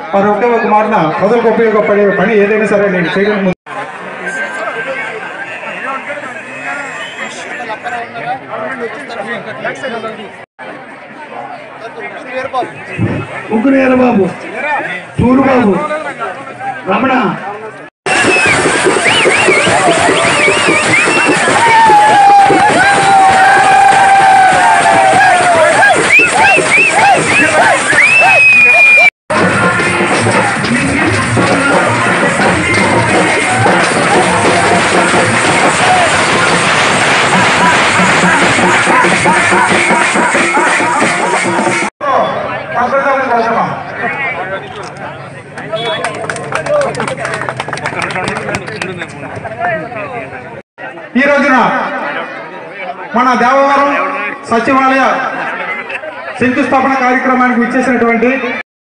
వారు ఒకే ఒక మాటన ప్రజలకు ఉపయోగపడే పని ఏదైనా సరే నేను చేయడం ముందు ఉగ్గునేర బాబు సూరుబాబు రమణ సంప్రదాయం కోసమా ఈ రోజున మన దేవవరం సచివాలయ శంకుస్థాపన కార్యక్రమానికి ఇచ్చేసినటువంటి